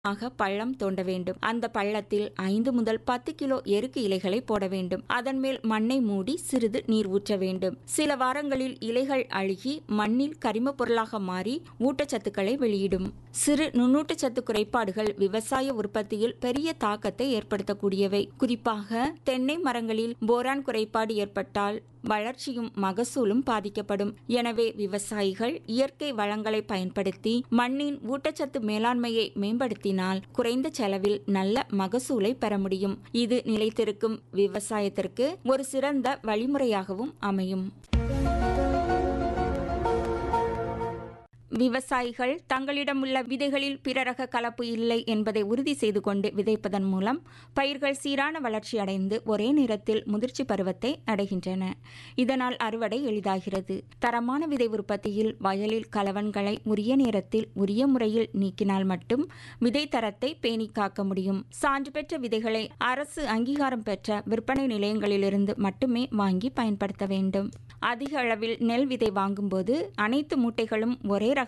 ஆக பள்ளம் தோண்ட வேண்டும் அந்த பள்ளத்தில் ஐந்து முதல் பத்து கிலோ எருக்கு இலைகளை போட வேண்டும் அதன் மேல் மண்ணை மூடி சிறிது நீர் ஊற்ற வேண்டும் சில வாரங்களில் இலைகள் அழுகி மண்ணில் கரிம பொருளாக மாறி ஊட்டச்சத்துக்களை வெளியிடும் சிறு நுண்ணூட்டச்சத்து குறைபாடுகள் விவசாய உற்பத்தியில் பெரிய தாக்கத்தை ஏற்படுத்தக்கூடியவை குறிப்பாக தென்னை மரங்களில் போரான் குறைபாடு ஏற்பட்டால் வளர்ச்சியும் மகசூலும் பாதிக்கப்படும் எனவே விவசாயிகள் இயற்கை வளங்களை பயன்படுத்தி மண்ணின் ஊட்டச்சத்து மேலாண்மையை மேம்படுத்தினால் குறைந்த செலவில் நல்ல மகசூலை பெற முடியும் இது நிலைத்திருக்கும் விவசாயத்திற்கு ஒரு சிறந்த வழிமுறையாகவும் அமையும் விவசாயிகள் தங்களிடமுள்ள விதைகளில் பிற ரக கலப்பு இல்லை என்பதை உறுதி செய்து கொண்டு விதைப்பதன் மூலம் பயிர்கள் சீரான வளர்ச்சி அடைந்து ஒரே நேரத்தில் முதிர்ச்சி பருவத்தை அடைகின்றன இதனால் அறுவடை எளிதாகிறது தரமான விதை உற்பத்தியில் வயலில் கலவன்களை உரிய நேரத்தில் உரிய முறையில் நீக்கினால் மட்டும் விதை தரத்தை பேணி காக்க முடியும் சான்று பெற்ற விதைகளை அரசு அங்கீகாரம் பெற்ற விற்பனை நிலையங்களிலிருந்து மட்டுமே வாங்கி பயன்படுத்த வேண்டும் அதிக அளவில் நெல் விதை வாங்கும்போது அனைத்து மூட்டைகளும் ஒரே ரக